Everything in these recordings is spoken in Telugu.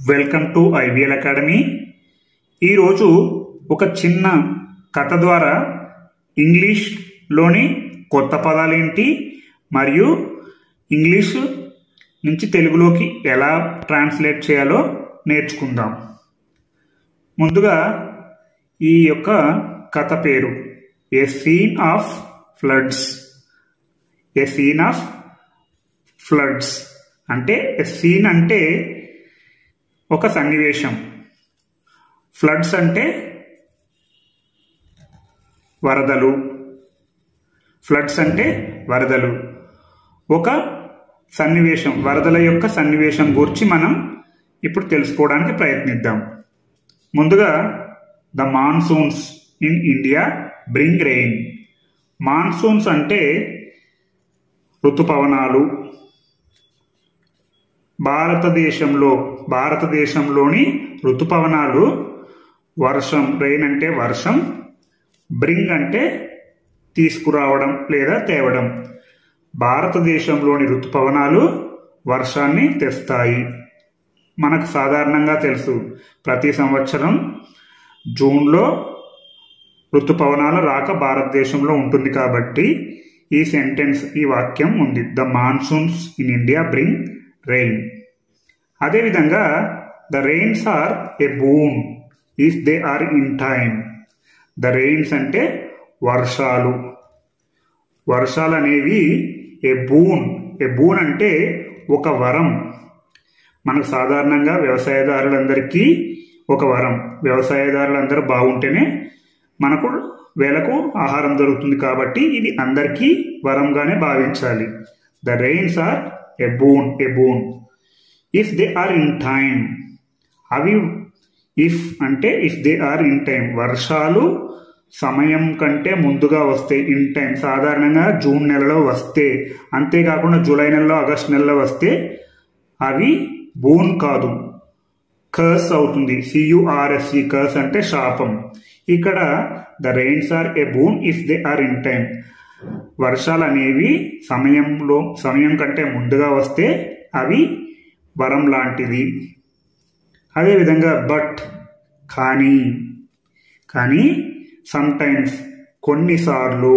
వెల్కమ్ టు ఐవిఎల్ అకాడమీ ఈరోజు ఒక చిన్న కథ ద్వారా ఇంగ్లీష్లోని కొత్త పదాలేంటి మరియు ఇంగ్లీష్ నుంచి తెలుగులోకి ఎలా ట్రాన్స్లేట్ చేయాలో నేర్చుకుందాం ముందుగా ఈ యొక్క కథ పేరు a scene of floods a scene of floods అంటే ఏ సీన్ అంటే ఒక సన్నివేశం ఫ్లడ్స్ అంటే వరదలు ఫ్లడ్స్ అంటే వరదలు ఒక సన్నివేశం వరదల యొక్క సన్నివేశం గురించి మనం ఇప్పుడు తెలుసుకోవడానికి ప్రయత్నిద్దాం ముందుగా the monsoons in India bring rain monsoons అంటే ఋతుపవనాలు భారతదేశంలో భారతదేశంలోని ఋతుపవనాలు వర్షం రెయిన్ అంటే వర్షం బ్రింగ్ అంటే తీసుకురావడం లేదా తేవడం భారతదేశంలోని ఋతుపవనాలు వర్షాన్ని తెస్తాయి మనకు సాధారణంగా తెలుసు ప్రతి సంవత్సరం జూన్లో ఋతుపవనాల రాక భారతదేశంలో ఉంటుంది కాబట్టి ఈ సెంటెన్స్ ఈ వాక్యం ఉంది the monsoons in India bring rain అదేవిధంగా the rains are a boon if they are in time the rains అంటే వర్షాలు వర్షాలు అనేవి ఏ బూన్ ఏ బూన్ అంటే ఒక వరం మనకు సాధారణంగా వ్యవసాయదారులందరికీ ఒక వరం వ్యవసాయదారులందరూ బాగుంటేనే మనకు వేలకు ఆహారం దొరుకుతుంది కాబట్టి ఇది అందరికీ వరంగానే భావించాలి the rains are a boon a boon if they are in time అవి ఇఫ్ అంటే if they are in time వర్షాలు సమయం కంటే ముందుగా వస్తే ఇన్ టైం సాధారణంగా జూన్ నెలలో వస్తే అంతేకాకుండా జూలై నెలలో ఆగస్ట్ నెలలో వస్తే అవి బూన్ కాదు కర్స్ అవుతుంది సియుఆర్ఎస్ఈ కర్స్ అంటే శాపం ఇక్కడ the rains are a boon if they are in time వర్షాలు అనేవి సమయంలో సమయం కంటే ముందుగా వస్తే అవి వరం లాంటిది అదేవిధంగా బట్ కానీ కానీ సమ్టైమ్స్ కొన్నిసార్లు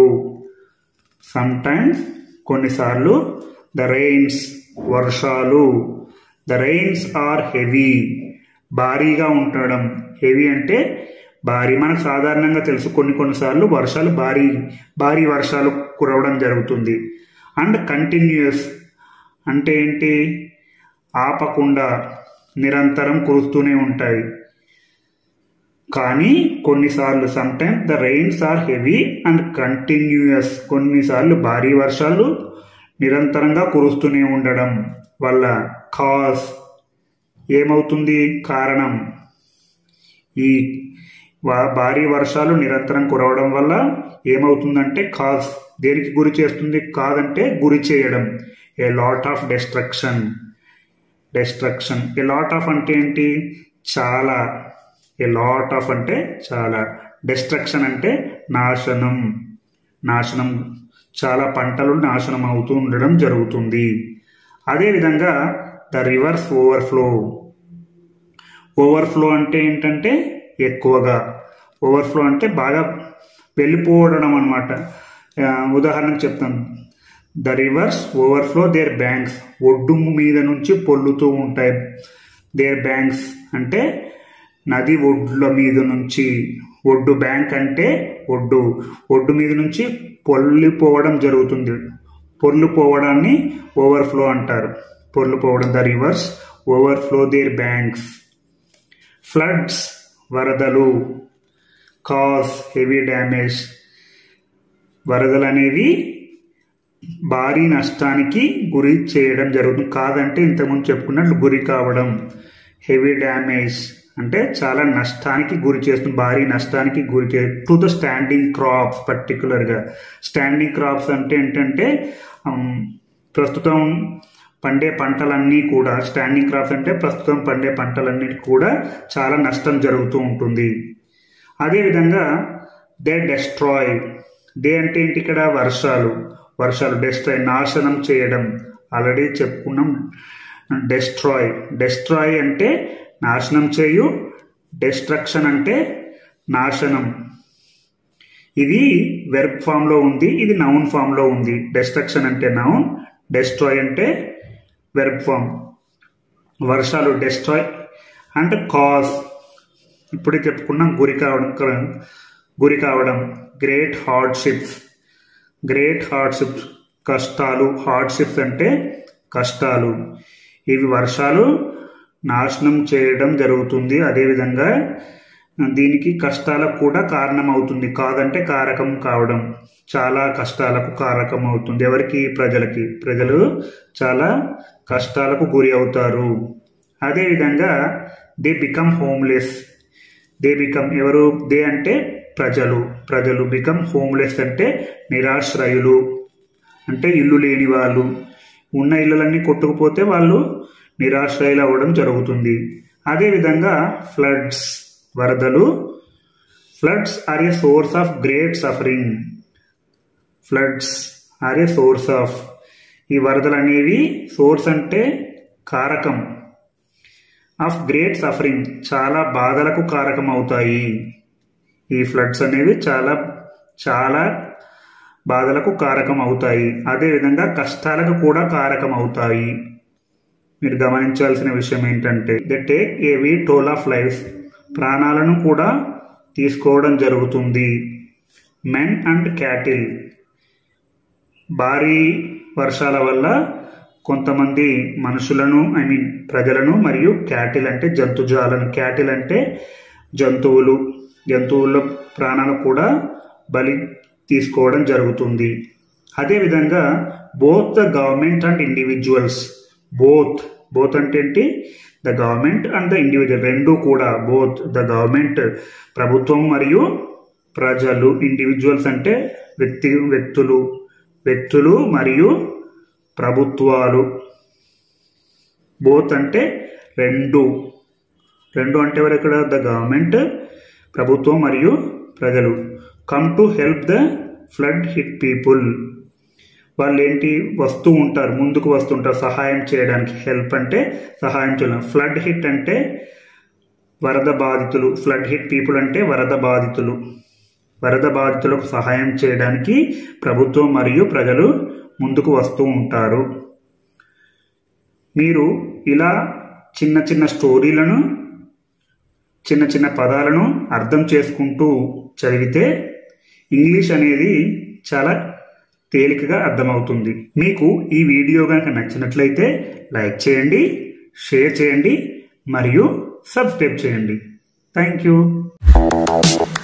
సమ్టైమ్స్ కొన్నిసార్లు ద రెయిన్స్ వర్షాలు ద రెయిన్స్ ఆర్ హెవీ భారీగా ఉండడం హెవీ అంటే భారీ మనకు సాధారణంగా తెలుసు కొన్ని కొన్నిసార్లు వర్షాలు భారీ భారీ వర్షాలు కురవడం జరుగుతుంది అండ్ కంటిన్యూస్ అంటే ఏంటి ఆపకుండా నిరంతరం కురుస్తూనే ఉంటాయి కానీ కొన్నిసార్లు sometimes the rains are heavy and continuous కొన్నిసార్లు భారీ వర్షాలు నిరంతరంగా కురుస్తూనే ఉండడం వల్ల కాజ్ ఏమవుతుంది కారణం ఈ భారీ వర్షాలు నిరంతరం కురవడం వల్ల ఏమవుతుందంటే కాజ్ దేనికి గురి చేస్తుంది కాదంటే గురి చేయడం a lot of destruction destruction a lot of అంటే ఏంటి చాలా ఏ లాట్ ఆఫ్ అంటే చాలా డెస్ట్రక్షన్ అంటే నాశనం నాశనం చాలా పంటలు నాశనం అవుతూ ఉండడం జరుగుతుంది అదేవిధంగా ద రివర్స్ ఓవర్ఫ్లో ఓవర్ఫ్లో అంటే ఏంటంటే ఎక్కువగా ఓవర్ఫ్లో అంటే బాగా వెళ్ళిపోవడం అనమాట ఉదాహరణకు చెప్తాను the rivers overflow their banks ఒడ్డు మీద నుంచి పొల్లుతూ ఉంటాయి దేర్ బ్యాంక్స్ అంటే నది ఒడ్ల మీద నుంచి ఒడ్డు బ్యాంక్ అంటే ఒడ్డు ఒడ్డు మీద నుంచి పొల్లిపోవడం జరుగుతుంది పొల్లిపోవడాన్ని ఓవర్ఫ్లో అంటారు పొల్లిపోవడం the rivers overflow their banks floods వరదలు కాస్ హెవీ డ్యామేజ్ వరదలు అనేవి భారీ నష్టానికి గురి చేయడం జరుగుతుంది కాదంటే ఇంతకుముందు చెప్పుకున్నట్లు గురి కావడం హెవీ డ్యామేజ్ అంటే చాలా నష్టానికి గురి చేస్తుంది భారీ నష్టానికి గురి చే టు ద స్టాండింగ్ క్రాప్స్ పర్టికులర్గా స్టాండింగ్ క్రాప్స్ అంటే ఏంటంటే ప్రస్తుతం పండే పంటలన్నీ కూడా స్టాండింగ్ క్రాప్స్ అంటే ప్రస్తుతం పండే పంటలన్నీ కూడా చాలా నష్టం జరుగుతూ ఉంటుంది అదేవిధంగా దే డెస్ట్రాయ్ దే అంటే ఏంటి ఇక్కడ వర్షాలు వర్షాలు డెస్ట్రాయ్ నాశనం చేయడం ఆల్రెడీ చెప్పుకున్నాం డెస్ట్రాయ్ డెస్ట్రాయ్ అంటే నాశనం చేయు డెస్ట్రక్షన్ అంటే నాశనం ఇది వెర్బ్ ఫామ్లో ఉంది ఇది నౌన్ ఫామ్లో ఉంది డెస్ట్రక్షన్ అంటే నౌన్ డెస్ట్రాయ్ అంటే వెర్బ్ ఫామ్ వర్షాలు డెస్ట్రాయ్ అంటే కాజ్ ఇప్పుడే చెప్పుకున్నాం గురి కావడం గురి కావడం గ్రేట్ హార్డ్షిప్స్ గ్రేట్ హార్డ్షిప్స్ కష్టాలు హార్డ్షిప్స్ అంటే కష్టాలు ఇవి వర్షాలు నాశనం చేయడం జరుగుతుంది అదేవిధంగా దీనికి కష్టాలకు కూడా కారణం అవుతుంది కాదంటే కారకం కావడం చాలా కష్టాలకు కారకం అవుతుంది ఎవరికి ప్రజలకి ప్రజలు చాలా కష్టాలకు గురి అవుతారు అదేవిధంగా they become homeless they become ఎవరు దే అంటే ప్రజలు ప్రజలు బికమ్ హోమ్లెస్ అంటే నిరాశ్రయులు అంటే ఇల్లు లేని వాళ్ళు ఉన్న ఇళ్ళలన్నీ కొట్టుకుపోతే వాళ్ళు నిరాశ్రయులు అవ్వడం జరుగుతుంది అదేవిధంగా ఫ్లడ్స్ వరదలు floods are a source of great suffering floods are a source of ఈ వరదలు అనేవి సోర్స్ అంటే కారకం ఆఫ్ గ్రేట్ సఫరింగ్ చాలా బాధలకు కారకం అవుతాయి ఈ ఫ్లడ్స్ అనేవి చాలా చాలా బాధలకు కారకం అవుతాయి అదేవిధంగా కష్టాలకు కూడా కారకం అవుతాయి మీరు గమనించాల్సిన విషయం ఏంటంటే the take a heavy toll of life ప్రాణాలను కూడా తీసుకోవడం జరుగుతుంది మెన్ అండ్ క్యాటిల్ భారీ వర్షాల వల్ల కొంతమంది మనుషులను ఐ మీన్ ప్రజలను మరియు క్యాటిల్ అంటే జంతుజాలను క్యాటిల్ అంటే జంతువులు జంతువుల ప్రాణాలు కూడా బలి తీసుకోవడం జరుగుతుంది అదేవిధంగా both the government and individuals both both అంటే ఏంటి the government and the individual రెండు కూడా బోత్ ద గవర్నమెంట్ ప్రభుత్వం మరియు ప్రజలు ఇండివిజువల్స్ అంటే వ్యక్తి వ్యక్తులు వ్యక్తులు మరియు ప్రభుత్వాలు బోత్ అంటే రెండు రెండు అంటే ఎవరు ఇక్కడ ద గవర్నమెంట్ ప్రభుత్వం మరియు ప్రజలు come to help the flood hit people వాళ్ళు ఏంటి వస్తూ ఉంటారు ముందుకు వస్తుంటారు సహాయం చేయడానికి హెల్ప్ అంటే సహాయం చేయడం ఫ్లడ్ హిట్ అంటే వరద బాధితులు ఫ్లడ్ హిట్ పీపుల్ అంటే వరద బాధితులు వరద బాధితులకు సహాయం చేయడానికి ప్రభుత్వం మరియు ప్రజలు ముందుకు వస్తూ ఉంటారు మీరు ఇలా చిన్న చిన్న స్టోరీలను చిన్న చిన్న పదాలను అర్థం చేసుకుంటూ చదివితే ఇంగ్లీష్ అనేది చాలా తేలికగా అర్థమవుతుంది మీకు ఈ వీడియో కనుక నచ్చినట్లయితే లైక్ చేయండి షేర్ చేయండి మరియు సబ్స్క్రైబ్ చేయండి థ్యాంక్ యూ